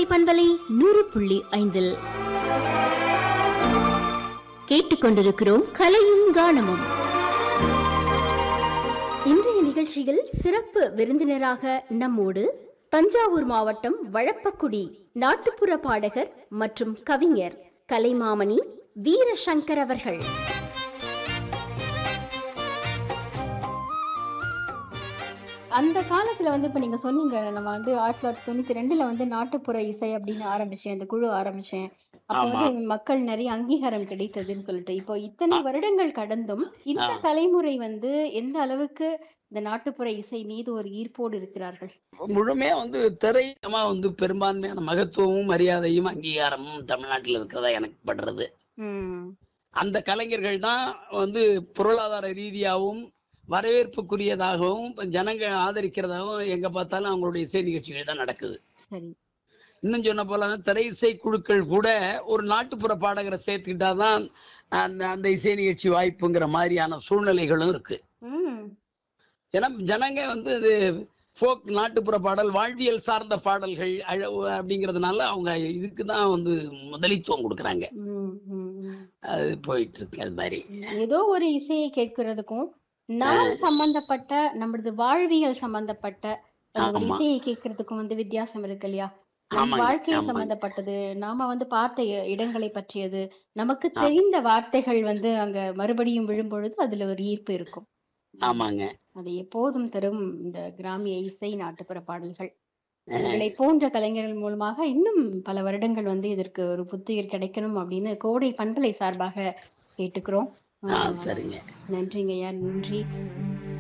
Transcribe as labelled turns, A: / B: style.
A: கோடை பண்பலை நூறு புள்ளி ஐந்தில் கேட்டுக்கொண்டிருக்கிறோம் கலையும் கானமும் இன்றைய நிகழ்ச்சியில் சிறப்பு விருந்தினராக நம்மோடு தஞ்சாவூர் மாவட்டம் வழப்பக்குடி நாட்டுப்புற பாடகர் மற்றும் கவிஞர் கலைமாமணி வீரசங்கர் அவர்கள்
B: அந்த காலத்துல வந்து இப்ப நீங்க சொன்னீங்க நம்ம வந்து ஆயிரத்தி தொள்ளாயிரத்தி தொண்ணூத்தி ரெண்டுல வந்து நாட்டுப்புற இசை அப்படின்னு ஆரம்பிச்சேன் இந்த குழு ஆரம்பிச்சேன் அப்ப
C: ஆமா.
B: வந்து மக்கள் நிறைய அங்கீகாரம் கிடைத்ததுன்னு சொல்லிட்டு இப்போ இத்தனை வருடங்கள் கடந்தும் இந்த
C: ஆ.
B: தலைமுறை வந்து எந்த அளவுக்கு இந்த நாட்டுப்புற இசை மீது ஒரு ஈர்ப்போடு இருக்கிறார்கள்
C: முழுமையா வந்து திரையமா வந்து பெரும்பான்மையான மகத்துவமும் மரியாதையும் அங்கீகாரமும் தமிழ்நாட்டில் இருக்கிறதா எனக்கு படுறது
B: உம்
C: அந்த கலைஞர்கள் தான் வந்து பொருளாதார ரீதியாகவும் வரவேற்புக்குரியதாகவும் இப்ப ஜனங்க ஆதரிக்கிறதாகவும் எங்க பார்த்தாலும் அவங்களுடைய இசை நிகழ்ச்சிகள் தான் நடக்குது
B: சரி
C: இன்னும் சொன்ன போல திரை இசை குழுக்கள் கூட ஒரு நாட்டுப்புற பாடகரை சேர்த்துக்கிட்டாதான் அந்த அந்த இசை நிகழ்ச்சி வாய்ப்புங்கிற மாதிரியான சூழ்நிலைகளும் இருக்கு
B: உம்
C: ஏன்னா ஜனங்க வந்து அது ஃபோக் நாட்டுப்புற பாடல் வாழ்வியல் சார்ந்த பாடல்கள் அழ அப்படிங்கிறதுனால அவங்க இதுக்கு தான் வந்து முதலித்துவம் கொடுக்குறாங்க
B: உம் உம் உம்
C: அது போயிட்டு இருக்கு அது மாதிரி
B: ஏதோ ஒரு இசையை கேட்கறதுக்கும் நாம் சம்பந்தப்பட்ட நம்மளது வாழ்வியல் சம்பந்தப்பட்ட ஒரு
C: ஆமா.
B: இசையை கேட்கறதுக்கும் வந்து வித்தியாசம் இருக்கு இல்லையா நம்
C: ஆமாங்க,
B: வாழ்க்கையை
C: ஆமாங்க.
B: சம்பந்தப்பட்டது நாம வந்து பார்த்த இ- இடங்களை பற்றியது நமக்கு தெரிந்த வார்த்தைகள் வந்து அங்க மறுபடியும் விழும்பொழுது அதுல ஒரு ஈர்ப்பு இருக்கும்
C: ஆமாங்க
B: அது எப்போதும் தரும் இந்த கிராமிய இசை நாட்டுப்புற பாடல்கள் உங்களை போன்ற கலைஞர்கள் மூலமாக இன்னும் பல வருடங்கள் வந்து இதற்கு ஒரு புத்துயிர் கிடைக்கணும் அப்படின்னு கோடை பண்பலை சார்பாக கேட்டுக்கிறோம்
C: ஆ
B: ஆ,
C: சரிங்க
B: நன்றிங்க ஐயா நன்றி